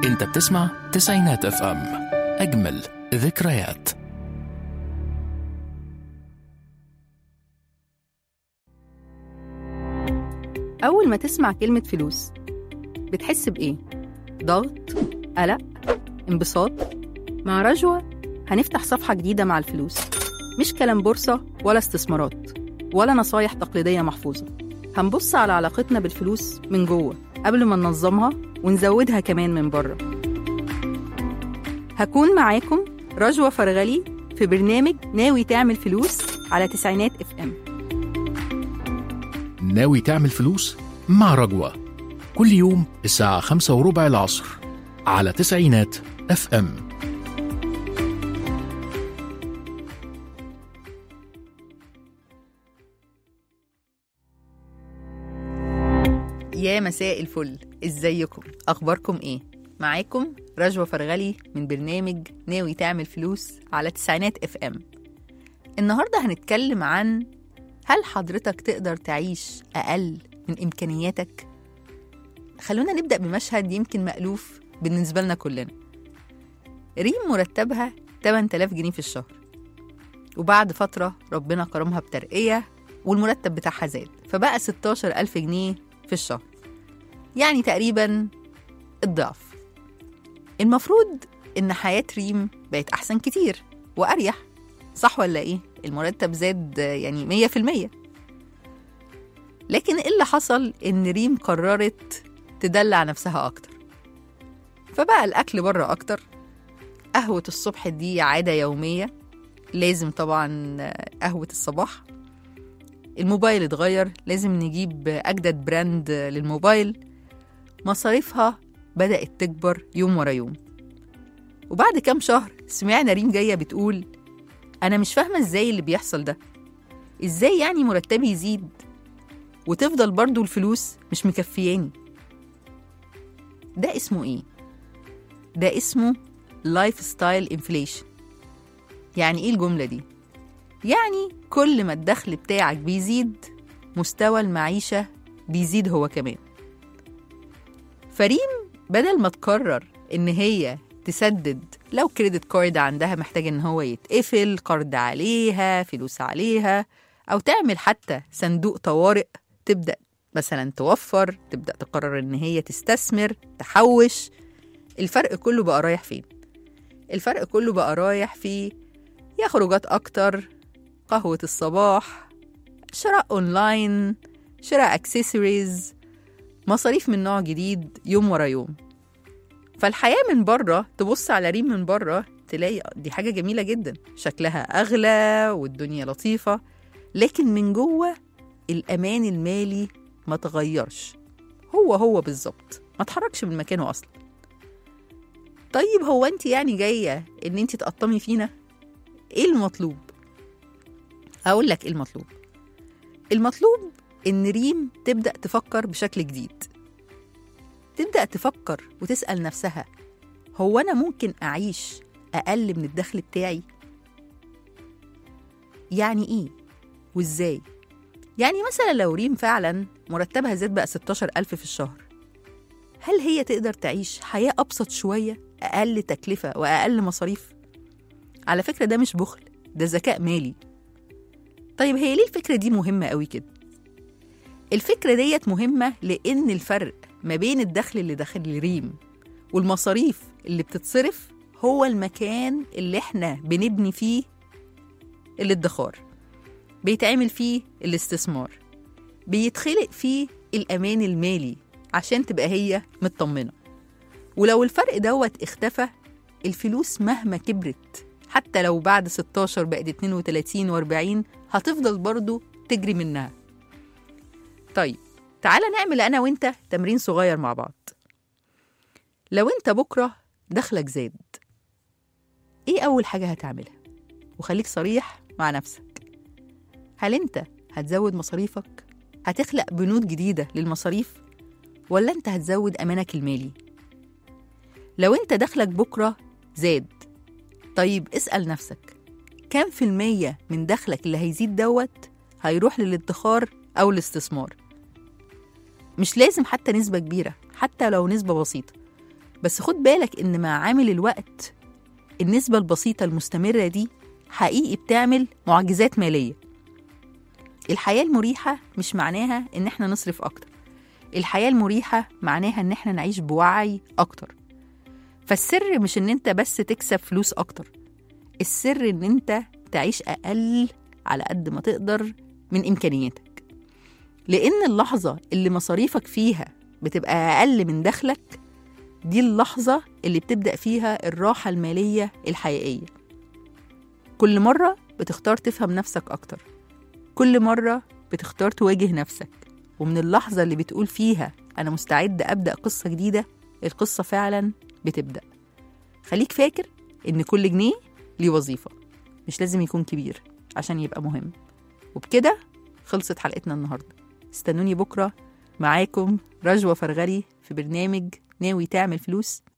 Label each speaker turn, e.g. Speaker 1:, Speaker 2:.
Speaker 1: انت بتسمع تسعينات اف ام اجمل ذكريات
Speaker 2: أول ما تسمع كلمة فلوس بتحس بإيه؟ ضغط؟ قلق؟ انبساط؟ مع رجوة هنفتح صفحة جديدة مع الفلوس مش كلام بورصة ولا استثمارات ولا نصايح تقليدية محفوظة هنبص على علاقتنا بالفلوس من جوه قبل ما ننظمها ونزودها كمان من بره هكون معاكم رجوة فرغلي في برنامج ناوي تعمل فلوس على تسعينات اف ام
Speaker 1: ناوي تعمل فلوس مع رجوة كل يوم الساعة خمسة وربع العصر على تسعينات اف ام
Speaker 2: يا مساء الفل ازيكم اخباركم ايه معاكم رجوة فرغلي من برنامج ناوي تعمل فلوس على تسعينات اف ام النهارده هنتكلم عن هل حضرتك تقدر تعيش اقل من امكانياتك خلونا نبدا بمشهد يمكن مألوف بالنسبه لنا كلنا ريم مرتبها 8000 جنيه في الشهر وبعد فتره ربنا كرمها بترقيه والمرتب بتاعها زاد فبقى 16000 جنيه في الشهر يعني تقريبا الضعف المفروض إن حياة ريم بقت أحسن كتير وأريح صح ولا إيه؟ المرتب زاد يعني مية في المية لكن إيه اللي حصل إن ريم قررت تدلع نفسها أكتر فبقى الأكل بره أكتر قهوة الصبح دي عادة يومية لازم طبعا قهوة الصباح الموبايل اتغير لازم نجيب أجدد براند للموبايل مصاريفها بدأت تكبر يوم ورا يوم وبعد كام شهر سمعنا ريم جاية بتقول أنا مش فاهمة إزاي اللي بيحصل ده إزاي يعني مرتبي يزيد وتفضل برضو الفلوس مش مكفياني ده اسمه إيه؟ ده اسمه لايف ستايل انفليشن يعني إيه الجملة دي؟ يعني كل ما الدخل بتاعك بيزيد مستوى المعيشة بيزيد هو كمان فريم بدل ما تقرر إن هي تسدد لو كريدت كارد عندها محتاج إن هو يتقفل قرض عليها فلوس عليها أو تعمل حتى صندوق طوارئ تبدأ مثلا توفر تبدأ تقرر إن هي تستثمر تحوش الفرق كله بقى رايح فين؟ الفرق كله بقى رايح في يا خروجات أكتر قهوة الصباح شراء أونلاين شراء أكسسوارز مصاريف من نوع جديد يوم ورا يوم فالحياة من بره تبص على ريم من بره تلاقي دي حاجة جميلة جدا شكلها أغلى والدنيا لطيفة لكن من جوه الأمان المالي ما تغيرش هو هو بالظبط ما تحركش من مكانه أصلا طيب هو انت يعني جاية ان انت تقطمي فينا ايه المطلوب هقول لك ايه المطلوب المطلوب ان ريم تبدا تفكر بشكل جديد تبدا تفكر وتسال نفسها هو انا ممكن اعيش اقل من الدخل بتاعي يعني ايه وازاي يعني مثلا لو ريم فعلا مرتبها زاد بقى 16000 في الشهر هل هي تقدر تعيش حياة أبسط شوية أقل تكلفة وأقل مصاريف؟ على فكرة ده مش بخل ده ذكاء مالي طيب هي ليه الفكرة دي مهمة قوي كده؟ الفكرة ديت مهمة لأن الفرق ما بين الدخل اللي داخل ريم والمصاريف اللي بتتصرف هو المكان اللي احنا بنبني فيه الادخار بيتعمل فيه الاستثمار بيتخلق فيه الأمان المالي عشان تبقى هي مطمنة ولو الفرق دوت اختفى الفلوس مهما كبرت حتى لو بعد 16 بقت 32 و40 هتفضل برضو تجري منها طيب تعالى نعمل أنا وإنت تمرين صغير مع بعض لو إنت بكرة دخلك زاد إيه أول حاجة هتعملها؟ وخليك صريح مع نفسك هل أنت هتزود مصاريفك؟ هتخلق بنود جديدة للمصاريف؟ ولا أنت هتزود أمانك المالي؟ لو أنت دخلك بكرة زاد طيب اسأل نفسك كام في المية من دخلك اللي هيزيد دوت هيروح للادخار أو الاستثمار مش لازم حتى نسبة كبيرة حتى لو نسبة بسيطة بس خد بالك إن مع عامل الوقت النسبة البسيطة المستمرة دي حقيقي بتعمل معجزات مالية الحياة المريحة مش معناها إن إحنا نصرف أكتر الحياة المريحة معناها إن إحنا نعيش بوعي أكتر فالسر مش إن أنت بس تكسب فلوس أكتر السر إن أنت تعيش أقل على قد ما تقدر من إمكانياتك لأن اللحظة اللي مصاريفك فيها بتبقى أقل من دخلك دي اللحظة اللي بتبدأ فيها الراحة المالية الحقيقية كل مرة بتختار تفهم نفسك أكتر كل مرة بتختار تواجه نفسك ومن اللحظة اللي بتقول فيها أنا مستعد أبدأ قصة جديدة القصة فعلا بتبدأ خليك فاكر إن كل جنيه ليه وظيفة مش لازم يكون كبير عشان يبقى مهم وبكده خلصت حلقتنا النهاردة استنوني بكرة معاكم رجوة فرغلي في برنامج ناوي تعمل فلوس